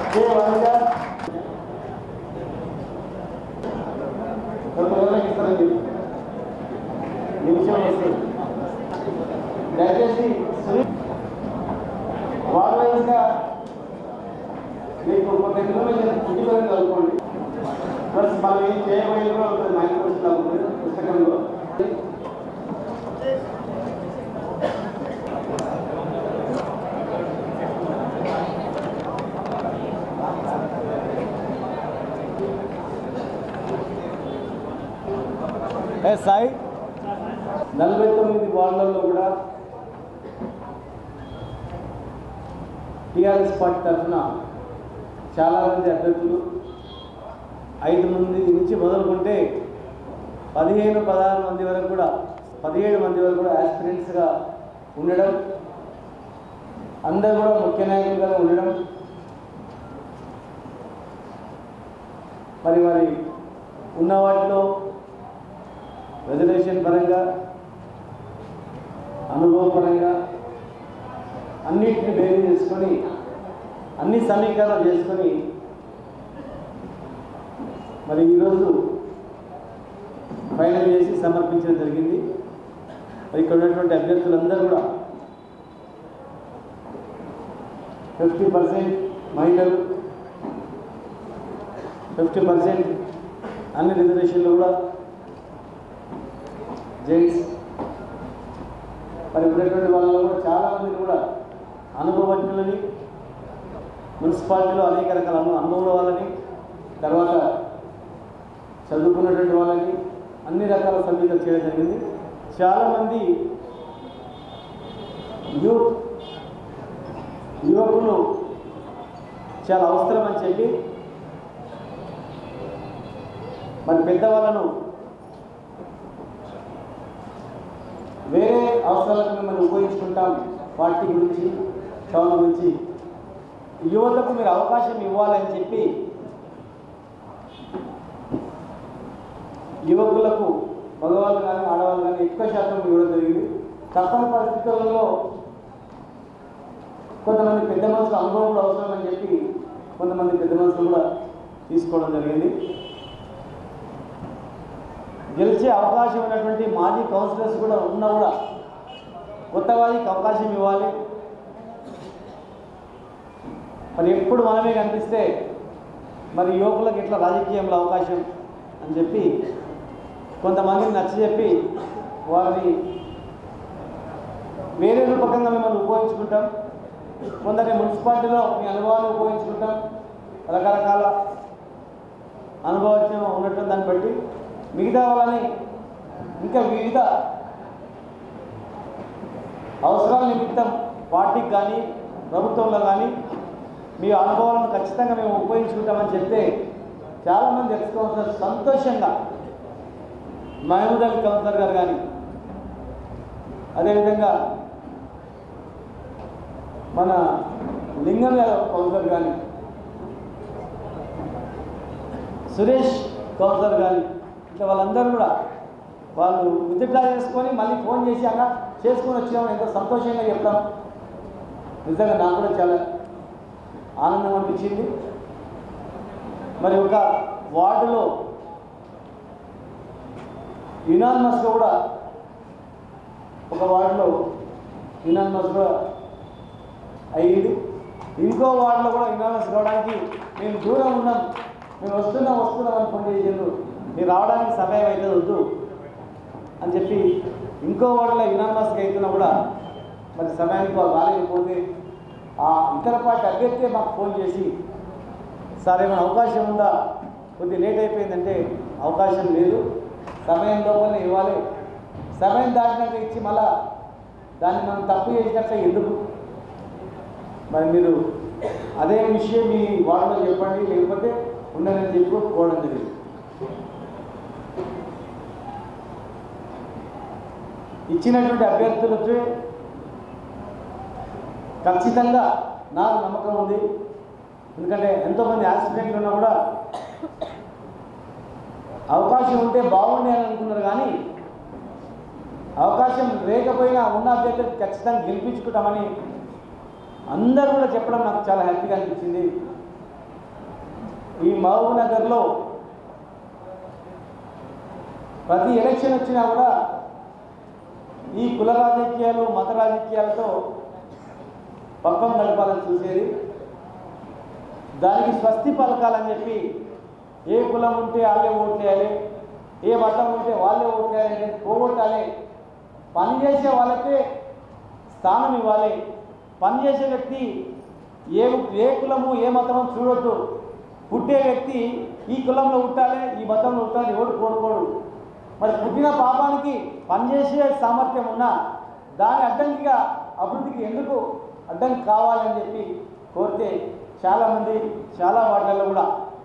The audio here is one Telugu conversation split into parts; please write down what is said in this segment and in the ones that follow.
కే వనజ కొంత ఎవరికి ఇస్తారని చెప్పి నిమిషం వస్తుంది దయచేసి సునీల్ వార్డ్ వైజ్గా మీకు కొంత ఇన్ఫర్మేషన్ ఇంటికి కలుపుకోండి ప్లస్ మనం ఏం చేయబోయేది కూడా ఉంటుంది నైన్ క్వశ్చన్ ఉంటుంది పుస్తకంలో ఏ సాయి నలభై తొమ్మిది వార్డులలో కూడా టీఆర్ఎస్ పార్టీ తరఫున చాలామంది అభ్యర్థులు ఐదు మంది నుంచి మొదలుకుంటే పదిహేను పదహారు మంది వరకు కూడా పదిహేడు మంది వరకు కూడా యాస్పిరెంట్స్గా ఉండడం అందరూ కూడా ముఖ్య నాయకులుగా ఉండడం మరి మరి ఉన్న వాటిలో రెజల్యూషన్ పరంగా అనుభవపరంగా అన్నిటిని బేరీ చేసుకొని అన్ని సమీకరణలు చేసుకొని మరి ఈరోజు ఫైనల్ చేసి సమర్పించడం జరిగింది మరి ఇక్కడ ఉన్నటువంటి అభ్యర్థులందరూ కూడా ఫిఫ్టీ పర్సెంట్ మహిళలు ఫిఫ్టీ పర్సెంట్ అన్ని రిజర్వేషన్లు కూడా జెంట్స్ మరి ఉన్నటువంటి వాళ్ళలో కూడా చాలామంది కూడా అనుభవజ్ఞులని మున్సిపాలిటీలో అనేక రకాల అను అనుభవం వాళ్ళని తర్వాత చదువుకున్నటువంటి వాళ్ళని అన్ని రకాల సమీక్షలు చేయడం జరిగింది చాలామంది యూత్ యువకులు చాలా అవసరం అని చెప్పి మరి పెద్దవాళ్ళను వేరే అవసరాలకు మిమ్మల్ని ఉపయోగించుకుంటాం పార్టీ గురించి టౌన్ గురించి యువతకు మీరు అవకాశం ఇవ్వాలని చెప్పి యువకులకు మగవాళ్ళు కానీ ఆడవాళ్ళు కానీ ఎక్కువ శాతం ఇవ్వడం జరిగింది తప్పని పరిస్థితులలో కొంతమంది పెద్ద మనుషుల అనుభవం కూడా అవసరం అని చెప్పి కొంతమంది పెద్ద మనుషులు కూడా తీసుకోవడం జరిగింది గెలిచే అవకాశం ఉన్నటువంటి మాజీ కౌన్సిలర్స్ కూడా ఉన్నా కూడా కొత్త వారికి అవకాశం ఇవ్వాలి మరి ఎప్పుడు మనమే కనిపిస్తే మరి యువకులకు ఇట్లా రాజకీయంలో అవకాశం అని చెప్పి కొంతమందిని నచ్చజెప్పి వారిని వేరే రూపకంగా మిమ్మల్ని ఉపయోగించుకుంటాం కొందరి మున్సిపాలిటీలో మీ అనుభవాలు ఉపయోగించుకుంటాం రకరకాల అనుభవం ఉన్నట్టు దాన్ని బట్టి మిగతా వాళ్ళని ఇంకా వివిధ అవసరాల నిమిత్తం పార్టీకి కానీ ప్రభుత్వంలో కానీ మీ అనుభవాలను ఖచ్చితంగా మేము ఉపయోగించుకుంటామని చెప్తే చాలామంది ఎక్స్ కౌన్సిలర్ సంతోషంగా మహమూద్ అలీ కౌన్సిలర్ గారు కానీ అదేవిధంగా మన లింగం యాదవ్ కౌన్సిలర్ కానీ సురేష్ కౌన్సిలర్ కానీ ఇట్లా వాళ్ళందరూ కూడా వాళ్ళు విత్డ్రా చేసుకొని మళ్ళీ ఫోన్ చేసి అన్న చేసుకొని వచ్చాము ఎంతో సంతోషంగా చెప్తాం నిజంగా నాకు కూడా చాలా ఆనందం అనిపించింది మరి ఒక వార్డులో యునానిమస్గా కూడా ఒక వార్డులో యునానిమస్గా అయ్యింది ఇంకో వార్డులో కూడా యునానిమస్ కావడానికి మేము దూరం ఉన్నాం మేము వస్తున్నాం వస్తున్నాం అని ఫోన్ చేసిండ్రు మీరు రావడానికి సమయం అయితే వద్దు అని చెప్పి ఇంకో వార్డులో యునానిమస్గా అవుతున్నా కూడా మరి సమయానికి వాళ్ళు రాలేకపోతే ఆ ఇతర పార్టీ అభ్యర్థి మాకు ఫోన్ చేసి సార్ ఏమైనా అవకాశం ఉందా కొద్ది లేట్ అయిపోయిందంటే అవకాశం లేదు సమయం లోపలనే ఇవ్వాలి సమయం దాటినాక ఇచ్చి మళ్ళా దాన్ని మనం తప్పు చేసినట్లే ఎందుకు మరి మీరు అదే విషయం మీ వార్డులో చెప్పండి లేకపోతే ఉండనని చెప్పి పోవడం జరిగింది ఇచ్చినటువంటి అభ్యర్థులతో ఖచ్చితంగా నాకు నమ్మకం ఉంది ఎందుకంటే ఎంతోమంది యాక్సిడెంట్లు ఉన్నా కూడా అవకాశం ఉంటే బాగుండే అని అనుకున్నారు కానీ అవకాశం లేకపోయినా ఉన్న అభ్యర్థులు ఖచ్చితంగా గెలిపించుకుంటామని అందరూ కూడా చెప్పడం నాకు చాలా హ్యాపీగా అనిపించింది ఈ మహబూబ్ నగర్లో ప్రతి ఎలక్షన్ వచ్చినా కూడా ఈ కుల రాజకీయాలు మత రాజకీయాలతో పక్కన గడపాలని చూసేది దానికి స్వస్తి పలకాలని చెప్పి ఏ కులం ఉంటే వాళ్ళే ఓట్లేయాలి ఏ మతం ఉంటే వాళ్ళే ఓట్లేయాలి అనేది పోగొట్టాలి పనిచేసే వాళ్ళకే స్థానం ఇవ్వాలి పనిచేసే వ్యక్తి ఏ ఏ కులము ఏ మతము చూడొద్దు పుట్టే వ్యక్తి ఈ కులంలో పుట్టాలి ఈ మతంలో పుట్టాలి ఎవడు కోరుకోడు మరి పుట్టిన పాపానికి పనిచేసే సామర్థ్యం ఉన్నా దాని అడ్డంకిగా అభివృద్ధికి ఎందుకు అడ్డంకి కావాలని చెప్పి కోరితే చాలామంది చాలా వార్డులలో కూడా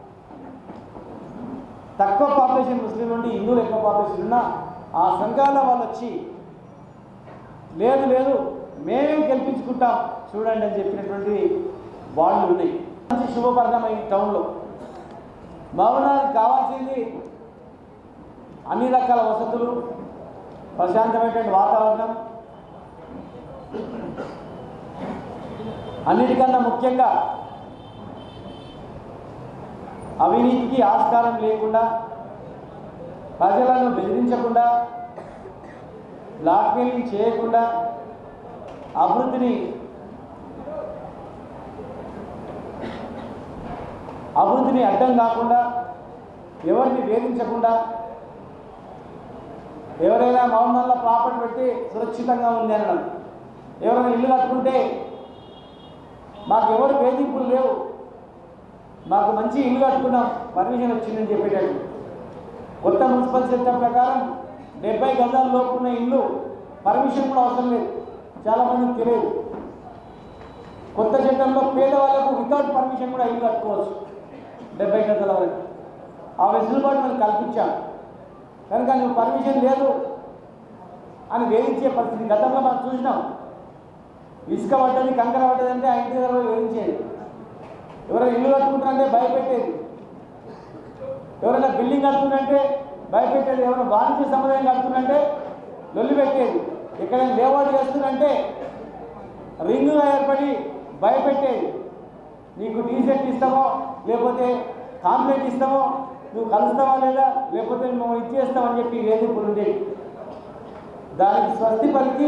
తక్కువ పాపులేషన్ ముస్లిం నుండి హిందువులు ఎక్కువ పాపులేషన్ ఉన్నా ఆ సంఘాల వాళ్ళు వచ్చి లేదు లేదు మేమే గెలిపించుకుంటాం చూడండి అని చెప్పినటువంటి వాళ్ళు ఉన్నాయి మంచి శుభపరిణామం ఈ టౌన్లో భవనానికి కావాల్సింది అన్ని రకాల వసతులు ప్రశాంతమైనటువంటి వాతావరణం అన్నిటికన్నా ముఖ్యంగా అవినీతికి ఆస్కారం లేకుండా ప్రజలను బెదిరించకుండా బ్లాక్మెయిలింగ్ చేయకుండా అభివృద్ధిని అభివృద్ధిని అడ్డం కాకుండా ఎవరిని వేధించకుండా ఎవరైనా మౌనంలో ప్రాపర్టీ పెట్టి సురక్షితంగా ఉంది అనడం ఎవరైనా ఇల్లు కట్టుకుంటే మాకు ఎవరు వేధింపులు లేవు మాకు మంచి ఇల్లు కట్టుకున్నాం పర్మిషన్ వచ్చిందని చెప్పేటట్టు కొత్త మున్సిపల్ చట్టం ప్రకారం డెబ్బై గజాల లోపు ఉన్న ఇల్లు పర్మిషన్ కూడా అవసరం లేదు చాలామందికి తెలియదు కొత్త చట్టంలో పేదవాళ్ళకు వితౌట్ పర్మిషన్ కూడా ఇల్లు కట్టుకోవచ్చు డెబ్బై గజాల వరకు ఆ వెసులుబాటు మనం కల్పించాం కనుక నువ్వు పర్మిషన్ లేదు అని వేధించే పరిస్థితి గతంలో మనం చూసినాం ఇసుక పడ్డది కంకర పడ్డది అంటే ఆ ఇంటి దగ్గర వేధించేది ఎవరైనా ఇల్లు కట్టుకుంటారంటే భయపెట్టేది ఎవరైనా బిల్డింగ్ కడుతుందంటే భయపెట్టేది ఎవరైనా వాణిజ్య సముదాయం కడుతుందంటే లొల్లి పెట్టేది ఎక్కడైనా లేఅవుట్ చేస్తుందంటే రింగుగా ఏర్పడి భయపెట్టేది నీకు టీషర్ట్ ఇస్తామో లేకపోతే కాంప్లైంట్ ఇస్తామో నువ్వు కలుస్తావా లేదా లేకపోతే నువ్వు ఇచ్చేస్తామని చెప్పి వేధింపులు ఉండేవి దానికి స్వస్తి పలికి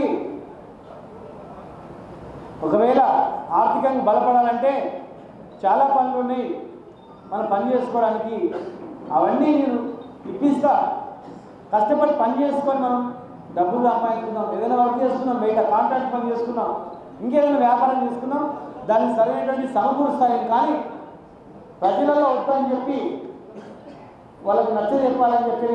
ఒకవేళ ఆర్థికంగా బలపడాలంటే చాలా పనులు ఉన్నాయి మనం పని చేసుకోవడానికి అవన్నీ నేను ఇప్పిస్తా కష్టపడి పని చేసుకొని మనం డబ్బులు సంపాదించుకుందాం ఏదైనా వర్క్ చేసుకున్నాం బయట కాంట్రాక్ట్ పని చేసుకున్నాం ఇంకేదైనా వ్యాపారం చేసుకున్నాం దానికి సరైనటువంటి సమకూరుస్తాయి కానీ ప్రజలలో వద్దని చెప్పి వాళ్ళకు నచ్చ చెప్పాలని చెప్పి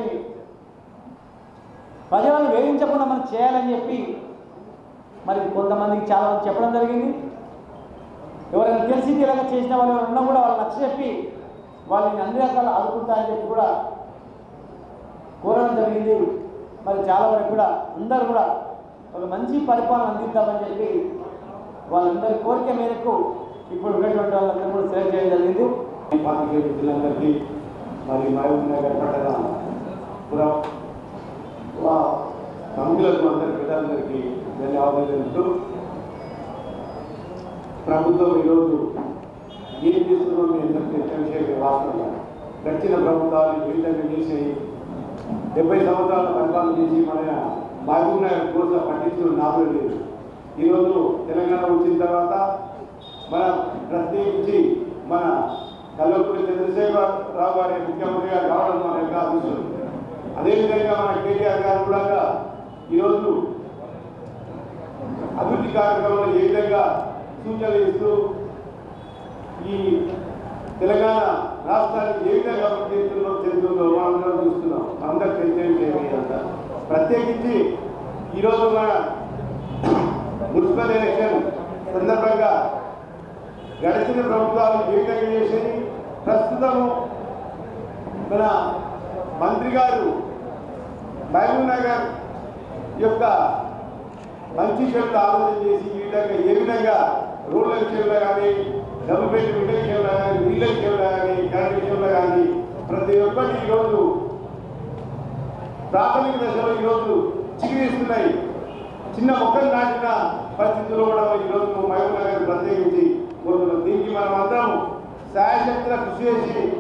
ప్రజలను వేధించకుండా మనం చేయాలని చెప్పి మరి కొంతమందికి చాలా మంది చెప్పడం జరిగింది ఎవరైనా తెలిసి తెలియక చేసిన వాళ్ళు ఎవరైనా ఉన్నా కూడా వాళ్ళు నచ్చ చెప్పి వాళ్ళని అన్ని రకాలు ఆదుకుంటారని చెప్పి కూడా కోరడం జరిగింది మరి చాలా వరకు కూడా అందరూ కూడా ఒక మంచి పరిపాలన అందిద్దామని చెప్పి వాళ్ళందరి కోరిక మేరకు ఇప్పుడు ఉన్నటువంటి వాళ్ళందరూ కూడా సెలెక్ట్ చేయడం జరిగింది పార్టీ మిత్రులందరికీ మరి మహబూబ్ నగర్ పట్టణ పుర కమిటీలకు అందరి ప్రజలందరికీ ధన్యవాదాలు తెలుపుతూ ప్రభుత్వం ఈరోజు ఏం చేస్తుందో మీ అందరికీ తెలిసిన విషయం వాస్తవం గడిచిన ప్రభుత్వాలు ఏ విధంగా చేసాయి డెబ్బై సంవత్సరాల పరిపాలన చేసి మన మహబూబ్ నగర్ కోసం పట్టించుకున్న నాపే లేదు ఈరోజు తెలంగాణ వచ్చిన తర్వాత మన ప్రత్యేకించి మన కల్లూరి చంద్రశేఖర్ రావు గారి ముఖ్యమంత్రిగా కావడం మన యొక్క అదృష్టం అదేవిధంగా మన కేటీఆర్ గారు కూడా ఈరోజు అభివృద్ధి కార్యక్రమంలో ఏ విధంగా సూచనలు ఇస్తూ ఈ తెలంగాణ రాష్ట్రానికి ఏ విధంగా అభివృద్ధి చెందుతుందో చెందుతుందో మనందరం చూస్తున్నాం అందరికి తెలిసే విషయం ఇదంతా ప్రత్యేకించి ఈరోజు మన మున్సిపల్ ఎలక్షన్ సందర్భంగా గడిచిన ప్రభుత్వాలు ఏ విధంగా చేసేది ప్రస్తుతము మన మంత్రి గారు మహబూబ్ నగర్ యొక్క మంచి చెడు ఆలోచన చేసి ఈ విధంగా ఏ విధంగా రోడ్ల విషయంలో కానీ డబుల్ బెడ్ బిడ్డ విషయంలో కానీ నీళ్ళ విషయంలో కానీ కరెంట్ విషయంలో కానీ ప్రతి ఒక్కటి ఈరోజు ప్రాథమిక దశలో ఈరోజు చిగురిస్తున్నాయి చిన్న మొక్కలు నాటిన పరిస్థితుల్లో కూడా ఈరోజు మహబూబ్ నగర్ ప్రత్యేకించి కోరుతున్నాం దీనికి మనం అందరం శాయశక్తిగా కృషి చేసి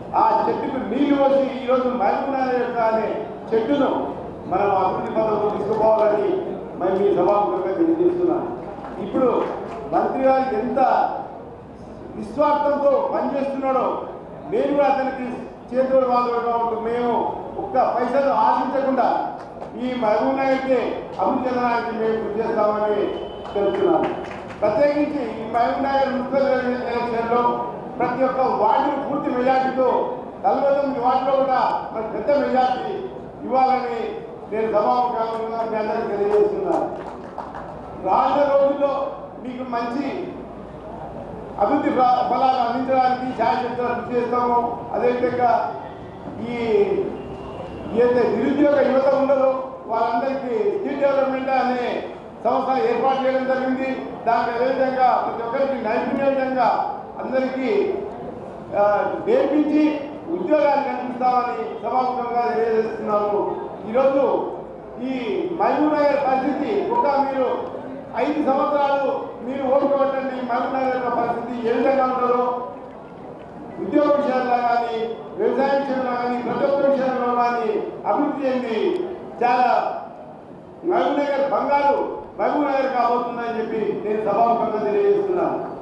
ఆ చెట్టుకు నీళ్లు పోసి ఈరోజు మహబూబ్నగర్ యొక్క అనే చెట్టును మనం అభివృద్ధి పథకంలో తీసుకుపోవాలని మరి మీ సభాముఖంగా తెలియజేస్తున్నాను ఇప్పుడు మంత్రి గారికి ఎంత నిస్వార్థంతో పనిచేస్తున్నాడో నేను కూడా అతనికి చేతులు వాదులుగా ఉంటూ మేము ఒక్క పైసలు ఆశించకుండా ఈ మహబూబ్ నగర్కి అభివృద్ధి చెందడానికి మేము కృషి చేస్తామని తెలుస్తున్నాను ప్రత్యేకించి ఈ మహబూబ్ నగర్ మున్సిపల్ ఎలక్షన్లో ప్రతి ఒక్క వార్డును పూర్తి మెజార్టీతో నలభై తొమ్మిది వార్డులో కూడా మరి పెద్ద మెజార్టీ ఇవ్వాలని నేను సభాముఖంగా మీ అందరికీ తెలియజేస్తున్నాను రానున్న రోజుల్లో మీకు మంచి అభివృద్ధి ఫ- ఫలాలు అందించడానికి శాశ్వత కృషి చేస్తాము అదేవిధంగా ఈ ఏదైతే నిరుద్యోగ యువత ఉండదో వాళ్ళందరికీ స్కిల్ డెవలప్మెంట్ అనే సంస్థ ఏర్పాటు చేయడం జరిగింది దానికి అదేవిధంగా ప్రతి ఒక్కరికి నైపుణ్యంగా అందరికీ ఆ, నేర్పించి ఉద్యోగాలు కల్పిస్తామని సభాముఖంగా తెలియజేస్తున్నాము ఈరోజు ఈ మహబూబ్ నగర్ పరిస్థితి ఒక మీరు ఐదు సంవత్సరాలు మీరు ఓడుకోవటండి మహబూబ్ నగర్ యొక్క పరిస్థితి ఏ విధంగా ఉంటుందో ఉద్యోగ విషయాల్లో కానీ వ్యవసాయ విషయంలో కానీ ప్రతి ఒక్క విషయంలో కానీ అభివృద్ధి చెంది చాలా మహబూబ్ నగర్ బంగారు మహబూబ్ నగర్ కాబోతుందని చెప్పి నేను సభాముఖంగా తెలియజేస్తున్నాను